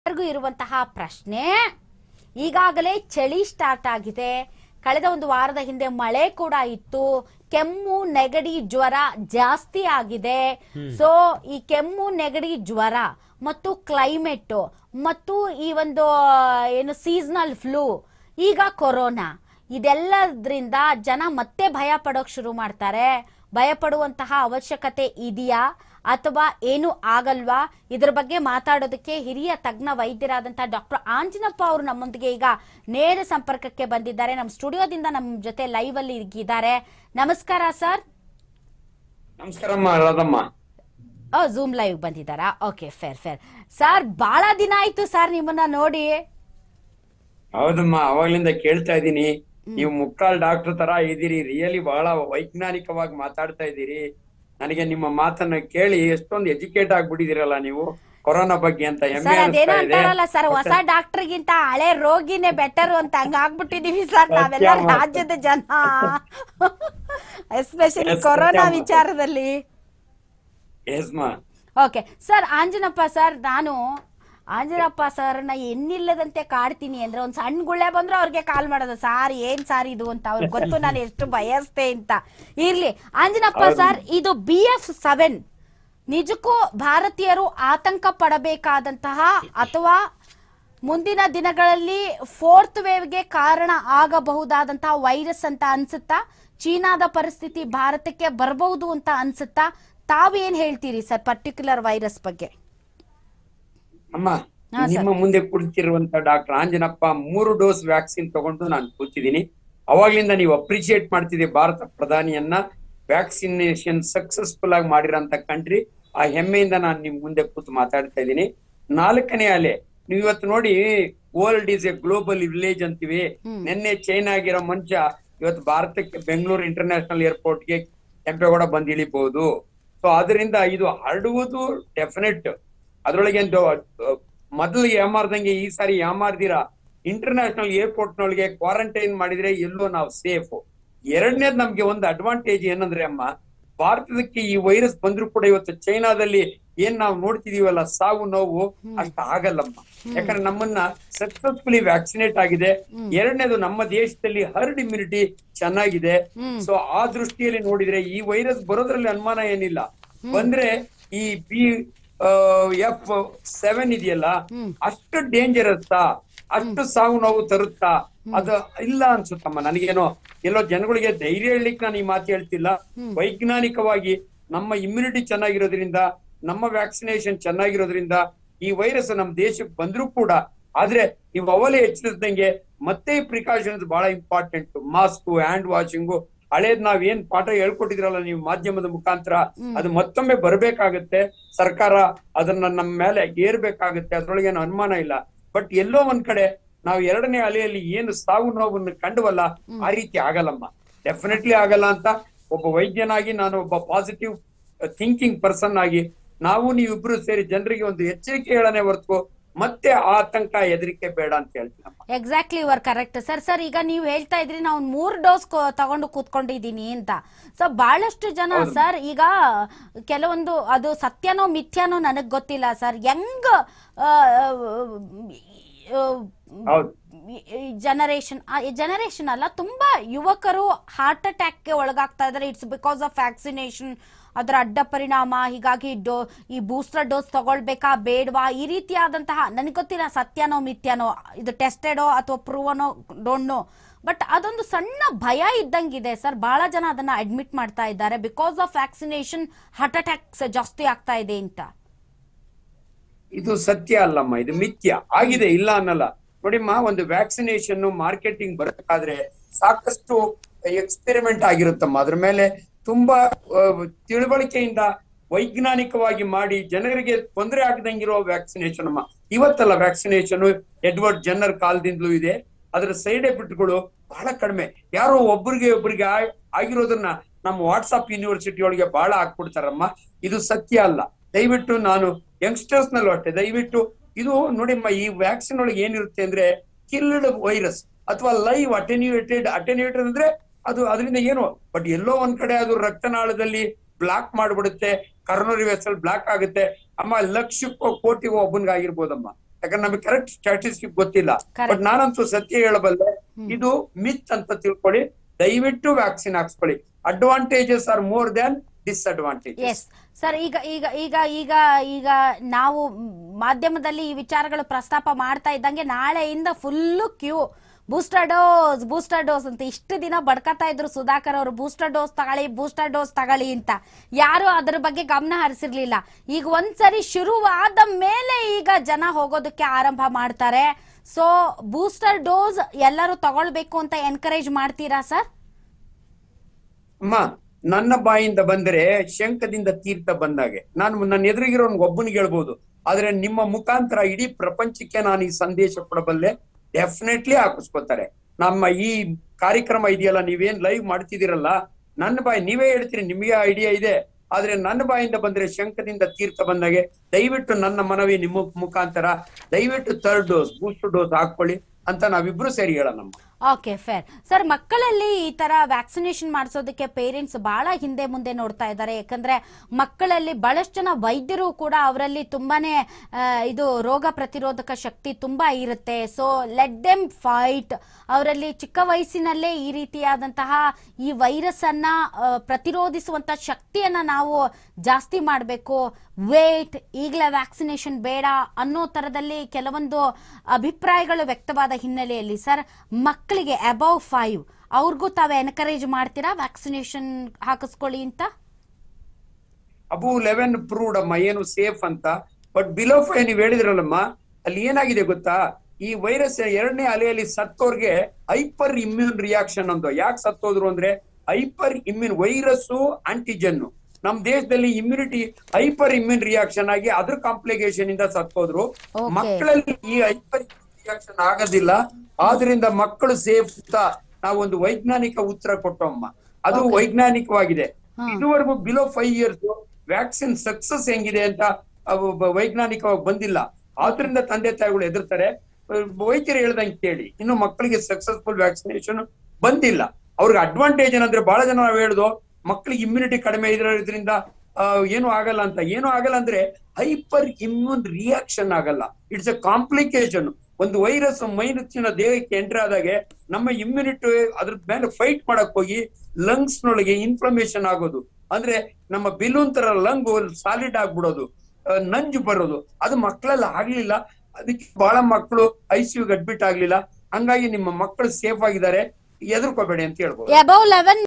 ಎಲ್ಲರಿಗೂ ಇರುವಂತಹ ಪ್ರಶ್ನೆ ಈಗಾಗಲೇ ಚಳಿ ಸ್ಟಾರ್ಟ್ ಆಗಿದೆ ಕಳೆದ ಒಂದು ವಾರದ ಹಿಂದೆ ಮಳೆ ಕೂಡ ಇತ್ತು ಕೆಮ್ಮು ನೆಗಡಿ ಜ್ವರ ಜಾಸ್ತಿ ಆಗಿದೆ ಸೊ ಈ ಕೆಮ್ಮು ನೆಗಡಿ ಜ್ವರ ಮತ್ತು ಕ್ಲೈಮೇಟ್ ಮತ್ತು ಈ ಒಂದು ಆ, ಏನು ಸೀಸನಲ್ ಫ್ಲೂ ಈಗ ಕೊರೋನಾ ಇದೆಲ್ಲದ್ರಿಂದ ಜನ ಮತ್ತೆ ಭಯ ಪಡೋಕ್ ಶುರು ಮಾಡ್ತಾರೆ ಭಯ ಪಡುವಂತಹ ಅವಶ್ಯಕತೆ ಇದೆಯಾ ಅಥವಾ ಏನು ಆಗಲ್ವಾ ಇದ್ರ ಬಗ್ಗೆ ಮಾತಾಡೋದಕ್ಕೆ ಹಿರಿಯ ತಜ್ಞ ವೈದ್ಯರಾದಂತಹ ಡಾಕ್ಟರ್ ಆಂಜನಪ್ಪ ಅವರು ನಮ್ಮೊಂದಿಗೆ ಈಗ ನೇರ ಸಂಪರ್ಕಕ್ಕೆ ಬಂದಿದ್ದಾರೆ ನಮ್ಮ ಸ್ಟುಡಿಯೋದಿಂದ ನಮ್ಮ ಜೊತೆ ಲೈವ್ ಅಲ್ಲಿ ಇದ್ದಾರೆ ನಮಸ್ಕಾರ ಸರ್ ನಮಸ್ಕಾರಮ್ಮ ರಾಧಮ್ಮ ಝೂಮ್ ಲೈವ್ ಬಂದಿದ್ದಾರಾ ಓಕೆ ಫೇರ್ ಫೇರ್ ಸರ್ ಬಹಳ ದಿನ ಆಯ್ತು ಸರ್ ನಿಮ್ಮನ್ನ ನೋಡಿ ಹೌದಮ್ಮ ಅವಾಗ್ಲಿಂದ ಕೇಳ್ತಾ ಇದ್ದೀನಿ ನೀವು ಮುಕ್ಕಾಲ್ ಡಾಕ್ಟರ್ ತರ ಇದ್ದೀರಿ ರಿಯಲಿ ಬಹಳ ವೈಜ್ಞಾನಿಕವಾಗಿ ಮಾತಾಡ್ತಾ ಇದ್ದೀರಿ ನನಗೆ ನಿಮ್ಮ ಮಾತನ್ನ ಕೇಳಿ ಎಷ್ಟೊಂದು ಎಜುಕೇಟ್ ಆಗ್ಬಿಟ್ಟಿದಿರಲ್ಲ ನೀವು ಕೊರೋನಾ ಬಗ್ಗೆ ಅಂತ ಹೆಮ್ಮೆ ಸರ್ ಅದೇನೋ ಅನಿಸ್ತಾ ಇದೆ ಅಂತಾರಲ್ಲ ಸರ್ ಹೊಸ ಡಾಕ್ಟರ್ಗಿಂತ ಹಳೆ ರೋಗಿನೇ ಬೆಟರ್ ಅಂತ ಹಂಗ ಆಗ್ಬಿಟ್ಟಿದೀವಿ ಸರ್ ನಾವೆಲ್ಲ ಸತ್ಯ ಮಾತು. ರಾಜ್ಯದ ಜನ ಎಸ್ಪೆಷಲಿ Yes, ಕೊರೋನಾ ಸತ್ಯ ಮಾತು. ವಿಚಾರದಲ್ಲಿ ಎಸ್ ಮಾ ಓಕೆ ಸರ್ ಆಂಜನಪ್ಪ ಸರ್ ನಾನು ಆಂಜನಪ್ಪ ಸರ್ನ ಎನ್ನಿಲ್ಲದಂತೆ ಕಾಡ್ತೀನಿ ಅಂದ್ರೆ ಒಂದ್ ಸಣ್ಣ ಗುಳ್ಳೆ ಬಂದ್ರೆ ಅವ್ರಿಗೆ ಕಾಲ್ ಮಾಡೋದು ಸಾರ್ ಏನ್ ಸಾರ್ ಇದು ಅಂತ ಅವ್ರಿಗೆ ಗೊತ್ತು ನಾನು ಎಷ್ಟು ಬಯಸ್ತೆ ಅಂತ ಇರ್ಲಿ ಆಂಜನಪ್ಪ ಹೌದು. ಸರ್ ಇದು ಬಿ ಎಫ್ ಸೆವೆನ್ ನಿಜಕ್ಕೂ ಭಾರತೀಯರು ಆತಂಕ ಪಡಬೇಕಾದಂತಹ ಅಥವಾ ಮುಂದಿನ ದಿನಗಳಲ್ಲಿ ಫೋರ್ತ್ ವೇವ್ಗೆ ಕಾರಣ ಆಗಬಹುದಾದಂತಹ ವೈರಸ್ ಅಂತ ಅನ್ಸುತ್ತಾ ಚೀನಾದ ಪರಿಸ್ಥಿತಿ ಭಾರತಕ್ಕೆ ಬರಬಹುದು ಅಂತ ಅನ್ಸುತ್ತಾ ತಾವೇನ್ ಹೇಳ್ತೀರಿ ಸರ್ ಪರ್ಟಿಕ್ಯುಲರ್ ವೈರಸ್ ಬಗ್ಗೆ ಅಮ್ಮ ಹಾ, ಸರ್. ನಿಮ್ಮ ಮುಂದೆ ಕುಳಿತಿರುವಂತ ಡಾಕ್ಟರ್ ಆಂಜನಪ್ಪ ಮೂರು ಡೋಸ್ ವ್ಯಾಕ್ಸಿನ್ ತಗೊಂಡು ನಾನು ಕೂತಿದ್ದೀನಿ ಅವಾಗ್ಲಿಂದ ನೀವು ಅಪ್ರಿಶಿಯೇಟ್ ಮಾಡ್ತಿದ್ದೀವಿ ಭಾರತ ಪ್ರಧಾನಿಯನ್ನ ವ್ಯಾಕ್ಸಿನೇಷನ್ ಸಕ್ಸಸ್ಫುಲ್ ಆಗಿ ಮಾಡಿರೋಂತ ಕಂಟ್ರಿ ಆ ಹೆಮ್ಮೆಯಿಂದ ನಾನು ನಿಮ್ ಮುಂದೆ ಕೂತು ಮಾತಾಡ್ತಾ ಇದ್ದೀನಿ ನಾಲ್ಕನೇ ಅಲೆ ನೀವು ಇವತ್ತು ನೋಡಿ world is a global village ಅಂತೀವಿ ನಿನ್ನೆ ಚೈನಾ ಆಗಿರೋ ಮನುಷ್ಯ ಇವತ್ತು ಭಾರತಕ್ಕೆ ಬೆಂಗಳೂರು ಇಂಟರ್ನ್ಯಾಷನಲ್ ಏರ್ಪೋರ್ಟ್ಗೆ ಕೆಂಪೇಗೌಡ ಬಂದು ಇಳಿಬಹುದು ಸೊ ಅದರಿಂದ ಇದು ಹರಡುವುದು ಡೆಫಿನೆಟ್ ಅದ್ರೊಳಗೆ ಮೊದಲು ಯಾಮಾರ್ದಂಗೆ ಈ ಸಾರಿ ಯಾಮಾರ್ದಿರ ಇಂಟರ್ನ್ಯಾಷನಲ್ ಏರ್ಪೋರ್ಟ್ ನೊಳಗೆ ಕ್ವಾರಂಟೈನ್ ಮಾಡಿದ್ರೆ ಎಲ್ಲೋ ನಾವು ಸೇಫ್ ಎರಡನೇದ್ ನಮ್ಗೆ ಒಂದು ಅಡ್ವಾಂಟೇಜ್ ಏನಂದ್ರೆ ಅಮ್ಮ ಭಾರತದಕ್ಕೆ ಈ ವೈರಸ್ ಬಂದ್ರು ಕೂಡ ಇವತ್ತು ಚೈನಾದಲ್ಲಿ ಏನ್ ನಾವು ನೋಡ್ತಿದೀವಲ್ಲ ಸಾವು ನೋವು ಅಷ್ಟ ಆಗಲ್ಲಮ್ಮ ಯಾಕಂದ್ರೆ ನಮ್ಮನ್ನ ಸಕ್ಸಸ್ಫುಲಿ ವ್ಯಾಕ್ಸಿನೇಟ್ ಆಗಿದೆ ಎರಡನೇದು ನಮ್ಮ ದೇಶದಲ್ಲಿ ಹರ್ಡ್ ಇಮ್ಯುನಿಟಿ ಚೆನ್ನಾಗಿದೆ ಸೊ ಆ ದೃಷ್ಟಿಯಲ್ಲಿ ನೋಡಿದ್ರೆ ಈ ವೈರಸ್ ಬರೋದ್ರಲ್ಲಿ ಅನುಮಾನ ಏನಿಲ್ಲ ಬಂದ್ರೆ ಈ ಬಿ ಎಫ್ ಸೆವೆನ್ ಇದೆಯಲ್ಲ ಅಷ್ಟು ಡೇಂಜರಸ್ ಅಷ್ಟು ಸಾವು ನೋವು ತರುತ್ತಾ ಅದು ಇಲ್ಲ ಅನ್ಸುತ್ತಮ್ಮ ನನಗೇನೋ ಎಲ್ಲೋ ಜನಗಳಿಗೆ ಧೈರ್ಯ ಹೇಳಲಿಕ್ಕೆ ನಾನು ಈ ಮಾತು ಹೇಳ್ತಿಲ್ಲ ವೈಜ್ಞಾನಿಕವಾಗಿ ನಮ್ಮ ಇಮ್ಯುನಿಟಿ ಚೆನ್ನಾಗಿರೋದ್ರಿಂದ ನಮ್ಮ ವ್ಯಾಕ್ಸಿನೇಷನ್ ಚೆನ್ನಾಗಿರೋದ್ರಿಂದ ಈ ವೈರಸ್ ನಮ್ಮ ದೇಶಕ್ಕೆ ಬಂದ್ರೂ ಕೂಡ ಆದ್ರೆ ನೀವು ಅವಲೇ ಎಚ್ಚರಿಸಿದಂಗೆ ಮತ್ತೆ ಈ ಪ್ರಿಕಾಷನ್ಸ್ ಬಹಳ ಇಂಪಾರ್ಟೆಂಟ್ ಮಾಸ್ಕ್ ಹ್ಯಾಂಡ್ ವಾಷಿಂಗು ಹಳೇದ್ ನಾವ್ ಏನ್ ಪಾಠ ಹೇಳ್ಕೊಟ್ಟಿದ್ರಲ್ಲ ನೀವು ಮಾಧ್ಯಮದ ಮುಖಾಂತರ ಅದು ಮತ್ತೊಮ್ಮೆ ಬರ್ಬೇಕಾಗತ್ತೆ ಸರ್ಕಾರ ಅದನ್ನ ನಮ್ಮ ಮೇಲೆ ಏರ್ಬೇಕಾಗತ್ತೆ ಅದ್ರೊಳಗೇನು ಅನುಮಾನ ಇಲ್ಲ ಬಟ್ ಎಲ್ಲೋ ಒಂದ್ ಕಡೆ ನಾವು ಎರಡನೇ ಅಲೆಯಲ್ಲಿ ಏನು ಸಾವು ನೋವನ್ನು ಕಂಡುವಲ್ಲ ಆ ರೀತಿ ಆಗಲ್ಲಮ್ಮ ಡೆಫಿನೆಟ್ಲಿ ಆಗಲ್ಲ ಅಂತ ಒಬ್ಬ ವೈದ್ಯನಾಗಿ ನಾನು ಒಬ್ಬ ಪಾಸಿಟಿವ್ ಥಿಂಕಿಂಗ್ ಪರ್ಸನ್ ಆಗಿ ನಾವು ನೀವಿಬ್ರು ಸೇರಿ ಜನರಿಗೆ ಒಂದು ಎಚ್ಚರಿಕೆ ಹೇಳನೆ ಹೊರತು ಮತ್ತೆ ಆತಂಕ ಹೆದರಿಕೆ ಬೇಡ ಅಂತ ಹೇಳ್ತೀನಮ್ಮ exactly your correct sir sir ಈಗ ನೀವು ಹೇಳ್ತಾ ಇದ್ರಿ ನಾವು ಮೂರ್ ಡೋಸ್ ತಗೊಂಡು ಕೂತ್ಕೊಂಡಿದ್ದೀನಿ ಅಂತ ಸೊ ಬಹಳಷ್ಟು ಜನ ಹೌದು. ಸರ್ ಈಗ ಕೆಲವೊಂದು ಅದು ಸತ್ಯನೋ ಮಿಥ್ಯಾನೋ ನನಗ್ ಗೊತ್ತಿಲ್ಲ ಸರ್ ಯಂಗ್ ಹೌದು ಜನರೇಷನ್ ಜನರೇಷನ್ ಅಲ್ಲ ತುಂಬಾ ಯುವಕರು ಹಾರ್ಟ್ ಅಟ್ಯಾಕ್ಗೆ ಒಳಗಾಗ್ತಾ ಇದ್ದಾರೆ ಇಟ್ಸ್ ಬಿಕಾಸ್ ಆಫ್ ವ್ಯಾಕ್ಸಿನೇಷನ್ ಅದರ ಅಡ್ಡ ಪರಿಣಾಮ ಹೀಗಾಗಿ ಡೋ ಈ ಬೂಸ್ಟರ್ ಡೋಸ್ ತಗೊಳ್ಬೇಕಾ ಬೇಡವಾ ಈ ರೀತಿಯಾದಂತಹ ನನಗೆ ಗೊತ್ತಿಲ್ಲ ಸತ್ಯನೋ ಮಿಥ್ಯಾನೋ ಇದು ಟೆಸ್ಟೆಡೋ ಅಥವಾ ಪ್ರೂವನೋ ಡೋಂಟ್ ನೋ ಬಟ್ ಅದೊಂದು ಸಣ್ಣ ಭಯ ಇದ್ದಂಗಿದೆ ಸರ್ ಬಹಳ ಜನ ಅದನ್ನ ಅಡ್ಮಿಟ್ ಮಾಡ್ತಾ ಇದ್ದಾರೆ because of vaccination heart attacks ಜಾಸ್ತಿ ಆಗ್ತಾ ಇದೆ ಅಂತ ಇದು ಸತ್ಯ ಅಲ್ಲಮ್ಮ ಇದು ಮಿಥ್ಯ ಆಗಿದೆ ಇಲ್ಲ ಅನ್ನಲ್ಲ ನೋಡಿಮ್ಮ ಒಂದು ವ್ಯಾಕ್ಸಿನೇಷನ್ ಮಾರ್ಕೆಟಿಂಗ್ ಬರಬೇಕಾದ್ರೆ ಸಾಕಷ್ಟು ಎಕ್ಸ್ಪೆರಿಮೆಂಟ್ ಆಗಿರುತ್ತಮ್ಮ ಅದ್ರ ಮೇಲೆ ತುಂಬಾ ಆ, ತಿಳುವಳಿಕೆಯಿಂದ ವೈಜ್ಞಾನಿಕವಾಗಿ ಮಾಡಿ ಜನರಿಗೆ ತೊಂದರೆ ಆಗದಂಗಿರೋ ವ್ಯಾಕ್ಸಿನೇಷನ್ ಅಮ್ಮ ಇವತ್ತಲ್ಲ ವ್ಯಾಕ್ಸಿನೇಷನ್ ಎಡ್ವರ್ಡ್ ಜನ್ನರ್ ಕಾಲದಿಂದಲೂ ಇದೆ ಅದರ ಸೈಡ್ ಎಫೆಕ್ಟ್ಗಳು ಬಹಳ ಕಡಿಮೆ ಯಾರೋ ಒಬ್ರಿಗೆ ಒಬ್ರಿಗೆ ಆ- ಆಗಿರೋದನ್ನ ನಮ್ಮ ವಾಟ್ಸ್ಆಪ್ ಯೂನಿವರ್ಸಿಟಿ ಒಳಗೆ ಬಹಳ ಹಾಕ್ಬಿಡ್ತಾರಮ್ಮ ಇದು ಸತ್ಯ ಅಲ್ಲ ದಯವಿಟ್ಟು ನಾನು ಯಂಗ್ಸ್ಟರ್ಸ್ ನಲ್ಲೂ ಅಷ್ಟೇ ದಯವಿಟ್ಟು ಇದು ನೋಡಿಮ್ಮ ಈ ವ್ಯಾಕ್ಸಿನ್ ಒಳಗೆ ಏನಿರುತ್ತೆ ಅಂದ್ರೆ ಕಿಲ್ಡ್ ವೈರಸ್ ಅಥವಾ ಲೈವ್ ಅಟೆನ್ಯೂಟೆಡ್ ಅಟೆನ್ಯೂಟೆಡ್ ಅಂದ್ರೆ ಅದು ಅದರಿಂದ ಏನು ಬಟ್ ಎಲ್ಲೋ ಒಂದ್ ಕಡೆ ಅದು ರಕ್ತನಾಳದಲ್ಲಿ ಬ್ಲಾಕ್ ಮಾಡ್ಬಿಡುತ್ತೆ ಕರ್ನೋರಿ ವೆಸಲ್ ಬ್ಲಾಕ್ ಆಗುತ್ತೆ ಅಮ್ಮ ಲಕ್ಷಕ್ಕೋ ಕೋಟಿಗೋ ಒಬ್ಬನ್ಗಾಗಿರ್ಬೋದಮ್ಮ ಯಾಕಂದ್ರೆ ನಮಗೆ ಕರೆಕ್ಟ್ ಸ್ಟಾಟಿಸ್ಟಿಕ್ ಗೊತ್ತಿಲ್ಲ Correct. ಬಟ್ ನಾನಂತೂ ಸತ್ಯ ಹೇಳಬಲ್ಲೆ ಇದು ಮಿತ್ ಅಂತ ತಿಳ್ಕೊಳ್ಳಿ ದಯವಿಟ್ಟು ವ್ಯಾಕ್ಸಿನ್ ಹಾಕ್ಸ್ಕೊಳ್ಳಿ advantages are more than disadvantages sir ಈಗ ಈಗ ಈಗ ಈಗ ಈಗ ನಾವು ಮಾಧ್ಯಮದಲ್ಲಿ ಈ ವಿಚಾರಗಳು ಪ್ರಸ್ತಾಪ ಮಾಡ್ತಾ ಇದ್ದಂಗೆ ನಾಳೆಯಿಂದ full queue booster dose booster dose ಅಂತ ಇಷ್ಟು ದಿನ ಬಡ್ಕತಾ ಇದ್ರು ಸುಧಾಕರ್ ಅವರು ಬೂಸ್ಟರ್ ಡೋಸ್ ತಗೊಳ್ಳಿ ಬೂಸ್ಟರ್ ಡೋಸ್ ತಗೊಳ್ಳಿ ಅಂತ ಯಾರು ಅದರ ಬಗ್ಗೆ ಗಮನ ಹರಿಸಿರ್ಲಿಲ್ಲ ಈಗ ಒಂದ್ಸರಿ ಶುರುವಾದ ಮೇಲೆ ಈಗ ಜನ ಹೋಗೋದಕ್ಕೆ ಆರಂಭ ಮಾಡ್ತಾರೆ ಸೊ ಬೂಸ್ಟರ್ ಡೋಸ್ ಎಲ್ಲರೂ ತಗೊಳ್ಬೇಕು ಅಂತ ಎನ್ಕರೇಜ್ ಮಾಡ್ತೀರಾ ಸರ್ ಅಮ್ಮ ನನ್ನ ಬಾಯಿಂದ ಬಂದರೆ ಶಂಕದಿಂದ ತೀರ್ಥ ಬಂದಾಗೆ ನಾನು ನನ್ನ ಎದುರಿಗಿರೋ ಒಬ್ಬನಿಗೆ ಹೇಳ್ಬೋದು ಆದ್ರೆ ನಿಮ್ಮ ಮುಖಾಂತರ ಇಡೀ ಪ್ರಪಂಚಕ್ಕೆ ನಾನು ಈ ಸಂದೇಶ ಕೊಡಬಲ್ಲೆ ಡೆಫಿನೆಟ್ಲಿ ಹಾಕಿಸ್ಕೊತಾರೆ ನಮ್ಮ ಈ ಕಾರ್ಯಕ್ರಮ ಇದೆಯಲ್ಲ ನೀವೇನ್ ಲೈವ್ ಮಾಡ್ತಿದ್ದೀರಲ್ಲ ನನ್ನ ಬಾಯಿ ನೀವೇ ಹೇಳ್ತೀರಿ ನಿಮಗೆ ಐಡಿಯಾ ಇದೆ ಆದ್ರೆ ನನ್ನ ಬಾಯಿಂದ ಬಂದ್ರೆ ಶಂಕದಿಂದ ತೀರ್ಥ ಬಂದಾಗೆ ದಯವಿಟ್ಟು ನನ್ನ ಮನವಿ ನಿಮ್ಮ ಮುಖಾಂತರ ದಯವಿಟ್ಟು ಥರ್ಡ್ ಡೋಸ್ ಬೂಸ್ಟರ್ ಡೋಸ್ ಹಾಕೊಳ್ಳಿ ಅಂತ ನಾವಿಬ್ರು ಸೇರಿ ಹೇಳೋಣ ಓಕೆ ಫೇರ್ ಸರ್ ಮಕ್ಕಳಲ್ಲಿ ಈ ತರ ವ್ಯಾಕ್ಸಿನೇಷನ್ ಮಾಡಿಸೋದಕ್ಕೆ ಪೇರೆಂಟ್ಸ್ ಬಹಳ ಹಿಂದೆ ಮುಂದೆ ನೋಡ್ತಾ ಇದ್ದಾರೆ ಯಾಕಂದ್ರೆ ಮಕ್ಕಳಲ್ಲಿ ಬಹಳಷ್ಟು ಜನ ವೈದ್ಯರು ಕೂಡ ಅವರಲ್ಲಿ ತುಂಬಾನೇ ಆ, ಇದು ರೋಗ ಪ್ರತಿರೋಧಕ ಶಕ್ತಿ ತುಂಬಾ ಇರುತ್ತೆ ಸೊ ಲೆಟ್ ದೆಮ್ ಫೈಟ್ ಅವರಲ್ಲಿ ಚಿಕ್ಕ ವಯಸ್ಸಿನಲ್ಲೇ ಈ ರೀತಿಯಾದಂತಹ ಈ ವೈರಸ್ ಅನ್ನ ಆ, ಪ್ರತಿರೋಧಿಸುವಂತ ಶಕ್ತಿಯನ್ನ ನಾವು ಜಾಸ್ತಿ ಮಾಡಬೇಕು ವೇಟ್ ಈಗಲೇ ವ್ಯಾಕ್ಸಿನೇಷನ್ ಬೇಡ ಅನ್ನೋ ತರದಲ್ಲಿ ಕೆಲವೊಂದು ಅಭಿಪ್ರಾಯಗಳು ವ್ಯಕ್ತವಾದ ಹಿನ್ನೆಲೆಯಲ್ಲಿ ಸರ್ ಮಕ್ಕಳಿಗೆ ಅಬೌವ್ ಫೈವ್ ಅವ್ರಿಗೂ ತಾವು ಎನ್ಕರೇಜ್ ಮಾಡ್ತೀರಾ ವ್ಯಾಕ್ಸಿನೇಷನ್ ಹಾಕಿಸ್ಕೊಳ್ಳಿ ಅಂತ ಅಬು ಲೆವೆನ್ ಪ್ರೂವ್ಡ್ ಅಮ್ಮ ಏನು ಸೇಫ್ ಅಂತ ಬಟ್ ಬಿಲೋ ಫೈವ್ ನೀವು ಹೇಳಿದ್ರಲ್ಲಮ್ಮ ಅಲ್ಲಿ ಏನಾಗಿದೆ ಗೊತ್ತಾ ಈ ವೈರಸ್ ಎರಡನೇ ಅಲೆಯಲ್ಲಿ ಸತ್ತೋರ್ಗೆ ಹೈಪರ್ ಇಮ್ಯೂನ್ ರಿಯಾಕ್ಷನ್ ಅಂದು ಯಾಕೆ ಸತ್ತೋದ್ರು ಅಂದ್ರೆ ಹೈಪರ್ ಇಮ್ಯೂನ್ ವೈರಸ್ ಆಂಟಿಜನ್ ನಮ್ ದೇಶದಲ್ಲಿ ಇಮ್ಯುನಿಟಿ ಹೈಪರ್ ಇಮ್ಯೂನ್ ರಿಯಾಕ್ಷನ್ ಆಗಿ ಅದ್ರ ಕಾಂಪ್ಲಿಕೇಶನ್ ಇಂದ ಸತ್ತೋದ್ರು Okay. ಮಕ್ಕಳಲ್ಲಿ ಈ ಹೈಪರ್ ರಿಯಾಕ್ಷನ್ ಆಗೋದಿಲ್ಲ ಆದ್ರಿಂದ ಮಕ್ಕಳು ಸೇಫ್ ನಾವೊಂದು ವೈಜ್ಞಾನಿಕ ಉತ್ತರ ಕೊಟ್ಟವಮ್ಮ ಅದು Okay. ವೈಜ್ಞಾನಿಕವಾಗಿದೆ ಹಾ. ಇದುವರೆಗೂ below five years vaccine success ಹೆಂಗಿದೆ ಅಂತ ಅವು ಬ- ವೈಜ್ಞಾನಿಕವಾಗಿ ಬಂದಿಲ್ಲ ಆದ್ರಿಂದ ತಂದೆ ತಾಯಿಗಳು ಎದುರ್ತಾರೆ ಅಹ್ ವೈದ್ಯರು ಹೇಳ್ದಂಗೆ ಕೇಳಿ ಇನ್ನು ಮಕ್ಕಳಿಗೆ ಸಕ್ಸಸ್ಫುಲ್ ವ್ಯಾಕ್ಸಿನೇಷನ್ ಬಂದಿಲ್ಲ ಅವ್ರಿಗೆ ಅಡ್ವಾಂಟೇಜ್ ಏನಂದ್ರೆ ಬಹಳ ಜನ ನಾವು ಹೇಳುದು ಮಕ್ಕಳಿಗೆ ಇಮ್ಯುನಿಟಿ ಕಡಿಮೆ ಇರೋದ್ರಿಂದ ಆ, ಏನು ಆಗಲ್ಲ ಅಂತ ಏನು ಆಗಲ್ಲ ಅಂದ್ರೆ ಹೈಪರ್ ಇಮ್ಯೂನ್ ರಿಯಾಕ್ಷನ್ ಆಗಲ್ಲ ಇಟ್ಸ್ ಎ ಕಾಂಪ್ಲಿಕೇಶನ್ ಒಂದು ವೈರಸ್ ಮೈನುಚ್ಚಿನ ದೇಹಕ್ಕೆ ಎಂಟರ್ ಆದಾಗೆ ನಮ್ಮ ಇಮ್ಯುನಿಟಿ ಅದ್ರ ಮೇಲೆ ಫೈಟ್ ಮಾಡಕ್ ಹೋಗಿ ಲಂಗ್ಸ್ ನೊಳಗೆ ಇನ್ಫ್ಲಮೇಷನ್ ಆಗೋದು ಅಂದ್ರೆ ನಮ್ಮ ಬಿಲೂನ್ ತರ ಲಂಗ್ ಸಾಲಿಡ್ ಆಗ್ಬಿಡೋದು ಆ, ನಂಜು ಬರೋದು ಅದು ಮಕ್ಕಳಲ್ಲಿ ಆಗ್ಲಿಲ್ಲ ಅದಕ್ಕೆ ಬಹಳ ಮಕ್ಕಳು ಐ ಸಿ ಅಡ್ಮಿಟ್ ಆಗ್ಲಿಲ್ಲ ಹಂಗಾಗಿ ನಿಮ್ಮ ಮಕ್ಕಳು ಸೇಫ್ ಆಗಿದ್ದಾರೆ ಎದುರ್ಕೋಬೇಡಿ ಅಂತ ಹೇಳ್ಬೋದು ಅಬೌವ್ ಲೆವೆನ್